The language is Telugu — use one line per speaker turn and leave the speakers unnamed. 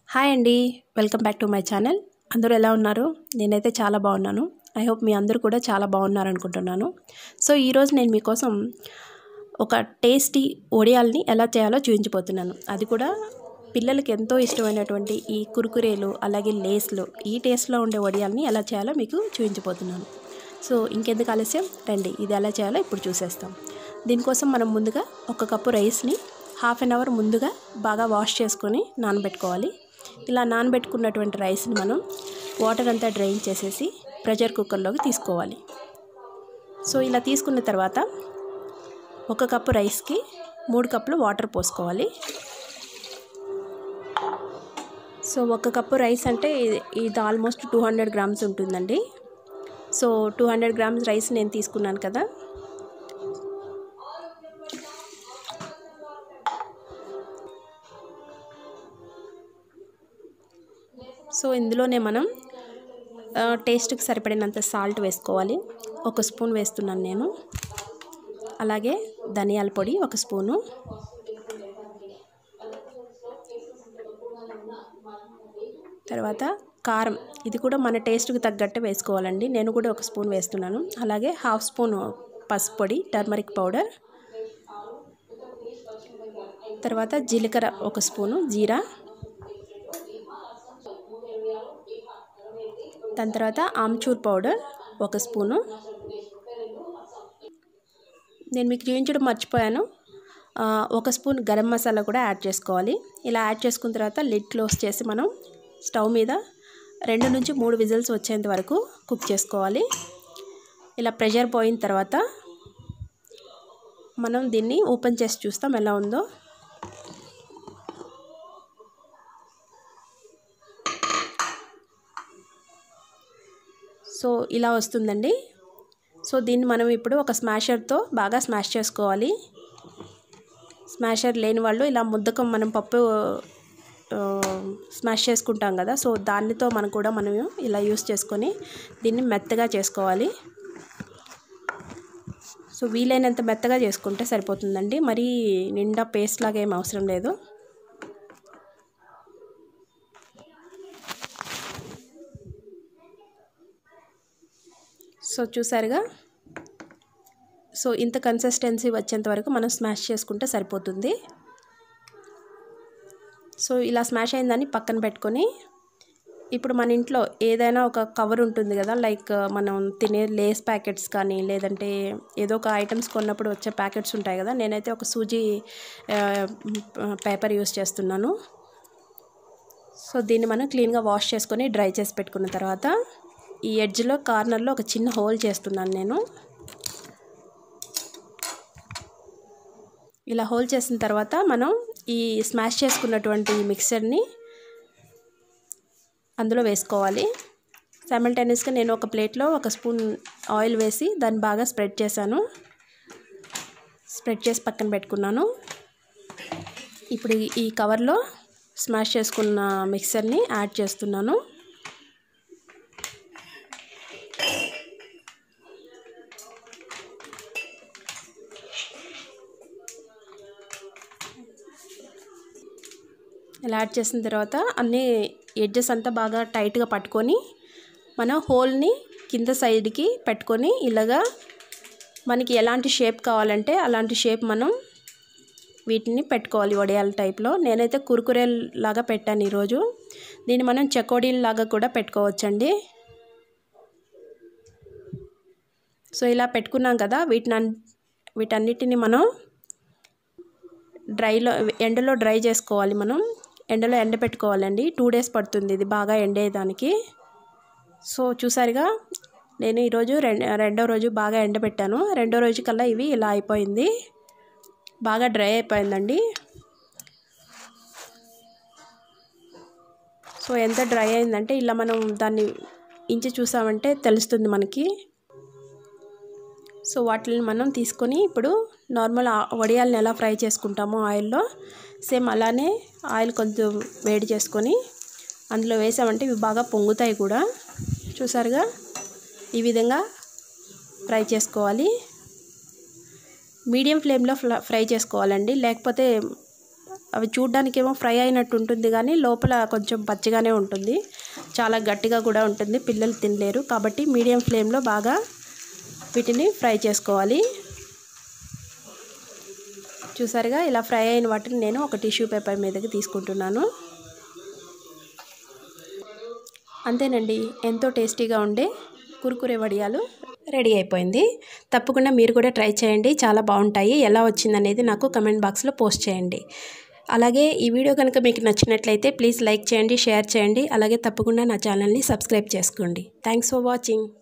హాయ్ అండి welcome back to my channel అందరూ ఎలా ఉన్నారు నేనైతే చాలా బాగున్నాను ఐ హోప్ మీ అందరూ కూడా చాలా బాగున్నారు అనుకుంటున్నాను సో ఈరోజు నేను మీకోసం ఒక టేస్టీ ఒడియాల్ని ఎలా చేయాలో చూపించబోతున్నాను అది కూడా పిల్లలకి ఎంతో ఇష్టమైనటువంటి ఈ కురుకురేలు అలాగే లేస్లు ఈ టేస్ట్లో ఉండే వడియాల్ని ఎలా చేయాలో మీకు చూపించబోతున్నాను సో ఇంకెందుకు ఆలస్యం రండి ఇది ఎలా చేయాలో ఇప్పుడు చూసేస్తాం దీనికోసం మనం ముందుగా ఒక కప్పు రైస్ని హాఫ్ అన్ అవర్ ముందుగా బాగా వాష్ చేసుకొని నానబెట్టుకోవాలి ఇలా నానబెట్టుకున్నటువంటి రైస్ని మనం వాటర్ అంతా డ్రైన్ చేసేసి ప్రెషర్ కుక్కర్లోకి తీసుకోవాలి సో ఇలా తీసుకున్న తర్వాత ఒక కప్పు రైస్కి మూడు కప్పులు వాటర్ పోసుకోవాలి సో ఒక కప్పు రైస్ అంటే ఇది- ఇది ఆల్మోస్ట్ టూ హండ్రెడ్ గ్రామ్స్ ఉంటుందండి so two hundred grams rice నేను తీసుకున్నాను కదా సో ఇందులోనే మనం ఆ, టేస్ట్కి సరిపడినంత సాల్ట్ వేసుకోవాలి ఒక స్పూన్ వేస్తున్నాను నేను అలాగే ధనియాల పొడి ఒక స్పూను తర్వాత కారం ఇది కూడా మన టేస్ట్కి తగ్గట్టు వేసుకోవాలండి నేను కూడా ఒక స్పూన్ వేస్తున్నాను అలాగే హాఫ్ స్పూన్ పసుపు పొడి టర్మరిక్ పౌడర్ తర్వాత జీలకర్ర ఒక స్పూను జీరా దాని తర్వాత ఆమ్చూర్ పౌడర్ ఒక స్పూను నేను మీకు చూపించడం మర్చిపోయాను ఆ, ఒక స్పూన్ గరం మసాలా కూడా యాడ్ చేసుకోవాలి ఇలా యాడ్ చేసుకున్న తర్వాత లిడ్ క్లోజ్ చేసి మనం స్టవ్ మీద రెండు నుంచి మూడు విజిల్స్ వచ్చేంత వరకు కుక్ చేసుకోవాలి ఇలా ప్రెషర్ పోయిన తర్వాత మనం దీన్ని ఓపెన్ చేసి చూస్తాం ఎలా ఉందో సో ఇలా వస్తుందండి సో దీన్ని మనం ఇప్పుడు ఒక స్మాషర్తో బాగా స్మాష్ చేసుకోవాలి స్మాషర్ లేని వాళ్ళు ఇలా ముద్దకం మనం పప్పు ఆ, స్మాష్ చేసుకుంటాం కదా సో దానితో మనం కూడా మనం ఇలా యూస్ చేసుకొని దీన్ని మెత్తగా చేసుకోవాలి సో వీలైనంత మెత్తగా చేసుకుంటే సరిపోతుందండి మరీ నిండా పేస్ట్ లాగా ఏం అవసరం లేదు సో చూసారుగా సో ఇంత కన్సిస్టెన్సీ వచ్చేంత వరకు మనం స్మాష్ చేసుకుంటే సరిపోతుంది సో ఇలా స్మాష్ అయిందని పక్కన పెట్టుకొని ఇప్పుడు మన ఇంట్లో ఏదైనా ఒక కవర్ ఉంటుంది కదా లైక్ మనం తినే లేస్ ప్యాకెట్స్ కానీ లేదంటే ఏదో ఒక ఐటమ్స్ కొన్నప్పుడు వచ్చే ప్యాకెట్స్ ఉంటాయి కదా నేనైతే ఒక సూజీ పేపర్ యూస్ చేస్తున్నాను సో దీన్ని మనం క్లీన్గా వాష్ చేసుకొని డ్రై చేసి పెట్టుకున్న తర్వాత ఈ ఎడ్జ్లో కార్నర్లో ఒక చిన్న హోల్ చేస్తున్నాను నేను ఇలా హోల్ చేసిన తర్వాత మనం ఈ స్మాష్ చేసుకున్నటువంటి ఈ మిక్సర్ని అందులో వేసుకోవాలి సైమల్టేనియస్గా నేను ఒక ప్లేట్లో ఒక స్పూన్ ఆయిల్ వేసి దాన్ని బాగా స్ప్రెడ్ చేశాను స్ప్రెడ్ చేసి పక్కన పెట్టుకున్నాను ఇప్పుడు ఈ- ఈ కవర్లో స్మాష్ చేసుకున్న మిక్సర్ని యాడ్ చేస్తున్నాను ఇలా యాడ్ చేసిన తర్వాత అన్ని ఎడ్జెస్ అంతా బాగా టైట్గా పట్టుకొని మనం హోల్ని కింద సైడ్కి పెట్టుకొని ఇలాగా మనకి ఎలాంటి షేప్ కావాలంటే అలాంటి షేప్ మనం వీటిని పెట్టుకోవాలి వడియాల టైప్లో నేనైతే కురుకురే లాగా పెట్టాను ఈరోజు దీన్ని మనం చెకోడీల లాగా కూడా పెట్టుకోవచ్చండి సో ఇలా పెట్టుకున్నాం కదా వీటిని అన్- వీటన్నిటిని మనం డ్రైలో ఎండలో డ్రై చేసుకోవాలి మనం ఎండలో ఎండ పెట్టుకోవాలండి టూ డేస్ పడుతుంది ఇది బాగా ఎండేదానికి సో చూసారుగా నేను ఈరోజు రెం రెండో రోజు బాగా ఎండబెట్టాను రెండో రోజు కల్లా ఇవి ఇలా అయిపోయింది బాగా డ్రై అయిపోయిందండి సో ఎంత డ్రై అయిందంటే ఇలా మనం దాన్ని ఇంచి చూసామంటే తెలుస్తుంది మనకి సో వాటిని మనం తీసుకొని ఇప్పుడు నార్మల్ ఆ- వడియాలను ఎలా ఫ్రై చేసుకుంటామో ఆయిల్లో సేమ్ అలానే ఆయిల్ కొంచెం వేడి చేసుకొని అందులో వేసామంటే ఇవి బాగా పొంగుతాయి కూడా చూసారుగా ఈ విధంగా ఫ్రై చేసుకోవాలి మీడియం ఫ్లేమ్లో ఫ్ల ఫ్రై చేసుకోవాలండి లేకపోతే అవి చూడ్డానికేమో ఫ్రై అయినట్టు ఉంటుంది కానీ లోపల కొంచెం పచ్చిగానే ఉంటుంది చాలా గట్టిగా కూడా ఉంటుంది పిల్లలు తినలేరు కాబట్టి మీడియం ఫ్లేమ్లో బాగా వీటిని ఫ్రై చేసుకోవాలి చూసారుగా ఇలా ఫ్రై అయిన వాటిని నేను ఒక టిష్యూ పేపర్ మీదకి తీసుకుంటున్నాను అంతేనండి ఎంతో టేస్టీగా ఉండే కురుకురే వడియాలు రెడీ అయిపోయింది తప్పకుండా మీరు కూడా ట్రై చేయండి చాలా బాగుంటాయి ఎలా వచ్చిందనేది నాకు కమెంట్ బాక్స్లో పోస్ట్ చేయండి అలాగే ఈ వీడియో కనుక మీకు నచ్చినట్లయితే ప్లీజ్ లైక్ చేయండి షేర్ చేయండి అలాగే తప్పకుండా నా ఛానల్ని సబ్స్క్రైబ్ చేసుకోండి థ్యాంక్స్ ఫర్ వాచింగ్